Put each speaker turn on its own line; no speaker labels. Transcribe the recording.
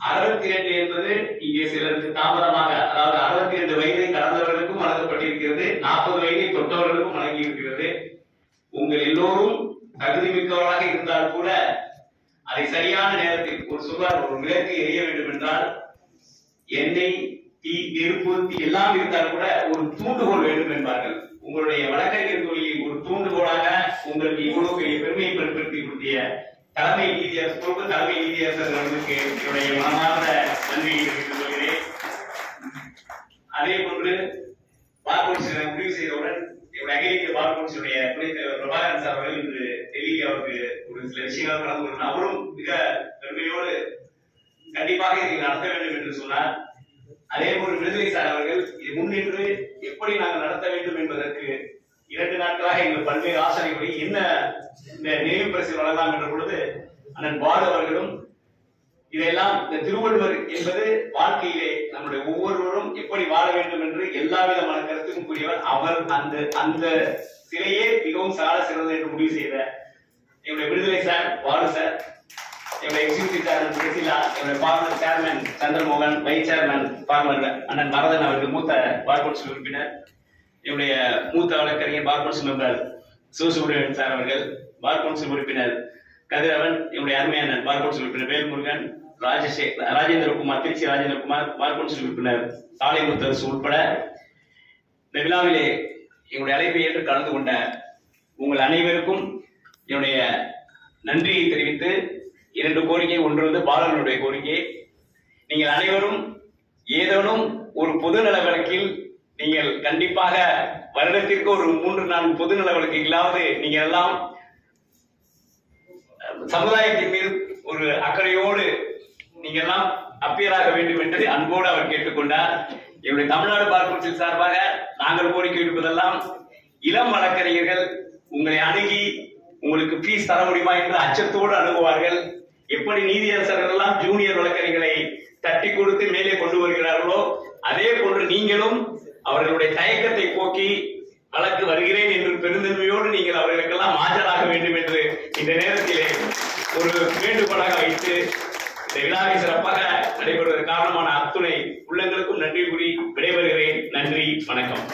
அறுபத்தி ரெண்டு என்பது இங்கே சிலருக்கு தாமதமாக அதாவது அறுபத்தி ரெண்டு வயதை கடந்தவர்களுக்கும் வழங்கப்பட்டிருக்கிறது நாற்பது வயதை தொட்டவர்களுக்கும் வழங்கி இருக்கிறது உங்கள் எல்லோரும் தகுதி மிக்கவராக இருந்தால் கூட அதை சரியான நேரத்தில் ஒரு சொல்வார் ஒரு விளக்கு எரிய வேண்டும் என்றால் எண்ணெய் தீ நெருப்பு தீ எல்லாம் இருந்தால் கூட ஒரு தூண்டுகோல் வேண்டும் என்பார்கள் உங்களுடைய வழக்கறிஞர் தொழிலில் ஒரு தூண்டுகோலாக உங்களுக்கு இவ்வளவு பெரிய பெருமையை பெருப்படுத்தி கொடுத்திய தலைமை நீதியரசர் பொறுப்பு தலைமை நீதியரசர் அவர்களுக்கு என்னுடைய மனமார்ந்த நன்றியை தெரிவித்துக் கொள்கிறேன் அதே போன்று பார்கோன்சியை முடிவு செய்தவுடன் என்னுடைய அகில இந்திய பார்கோன்சியுடைய துணைத் தலைவர் பிரபாகரன் சார் அவர்கள் இன்று டெல்லியில் அவருக்கு ஒரு சில விஷயங்கள் கலந்து கொண்டார் அவரும் மிக பெருமையோடு கண்டிப்பாக இதை நடத்த வேண்டும் என்று சொன்னார் அதே போல் விடுதலை சார் அவர்கள் இது முன்னின்று எப்படி நாங்கள் நடத்த வேண்டும் என்பதற்கு இரண்டு நாட்களாக எங்கள் பல்வேறு ஆசனைகளை என்ன இந்த நினைவு பரிசு வழங்கலாம் என்ற பொழுது அண்ணன் பாலு அவர்களும் இதெல்லாம் இந்த திருவள்ளுவர் என்பது வாழ்க்கையிலே நம்முடைய ஒவ்வொருவரும் எப்படி வாழ வேண்டும் என்று எல்லா விதமான கருத்துக்கும் கூறியவர் அவர் அந்த அந்த சிலையே மிகவும் சால சிறந்தது என்று முடிவு செய்த என்னுடைய விடுதலை சார் பாலு சார் என்னுடைய எக்ஸிகூட்டிவ் சேர்மன் பிரசிலா என்னுடைய former chairman Chandramohan vice chairman former அண்ணன் மரதன் அவர்கள் மூத்த பார்கோன்சில் உறுப்பினர் என்னுடைய மூத்த வழக்கறிஞர் பார்கோன்சில் மெம்பர் சிவசுப்ரமணியன் சார் அவர்கள் பார்கோன்சில் உறுப்பினர் கதிரவன் என்னுடைய அருமையான பார்கோன்சில் உறுப்பினர் வேல்முருகன் ராஜசே ராஜேந்திரகுமார் திருச்சி ராஜேந்திரகுமார் பார்கோன்சில் உறுப்பினர் சாலை முத்தரசு உட்பட இந்த விழாவிலே எங்களுடைய அழைப்பை ஏற்று கலந்து கொண்ட உங்கள் அனைவருக்கும் என்னுடைய நன்றியை தெரிவித்து இரண்டு கோரிக்கை ஒன்று வந்து பாலனுடைய கோரிக்கை நீங்கள் அனைவரும் ஏதேனும் ஒரு பொதுநல வழக்கில் நீங்கள் கண்டிப்பாக வருடத்திற்கு ஒரு மூன்று நான்கு பொதுநல வழக்குகளாவது நீங்கள் எல்லாம் அஹ், சமுதாயத்தின் மீது ஒரு அக்கறையோடு நீங்க எல்லாம் அப்பியராக வேண்டும் என்று அன்போடு அவர் கேட்டுக்கொண்டார் என்னுடைய தமிழ்நாடு பார் கவுன்சில் சார்பாக நாங்கள் கோரிக்கை விடுப்பதெல்லாம் இளம் வழக்கறிஞர்கள் உங்களை அணுகி உங்களுக்கு ஃபீஸ் தர முடியுமா என்று அச்சத்தோடு அணுகுவார்கள் எப்படி நீதியரசர்கள் எல்லாம் ஜூனியர் வழக்கறிஞர்களை தட்டி கொடுத்து மேலே கொண்டு வருகிறார்களோ அதே போன்று நீங்களும் அவர்களுடைய தயக்கத்தை போக்கி வழக்கு வருகிறேன் என்று பெருந்தன்மையோடு நீங்கள் அவர்களுக்கெல்லாம் ஆஜராக வேண்டும் என்று இந்த நேரத்திலே ஒரு வேண்டுகோளாக வைத்து இந்த விழாவை சிறப்பாக நடைபெறுவதற்கு காரணமான அத்துணை உள்ளங்களுக்கும் நன்றி கூறி விடைபெறுகிறேன் நன்றி வணக்கம்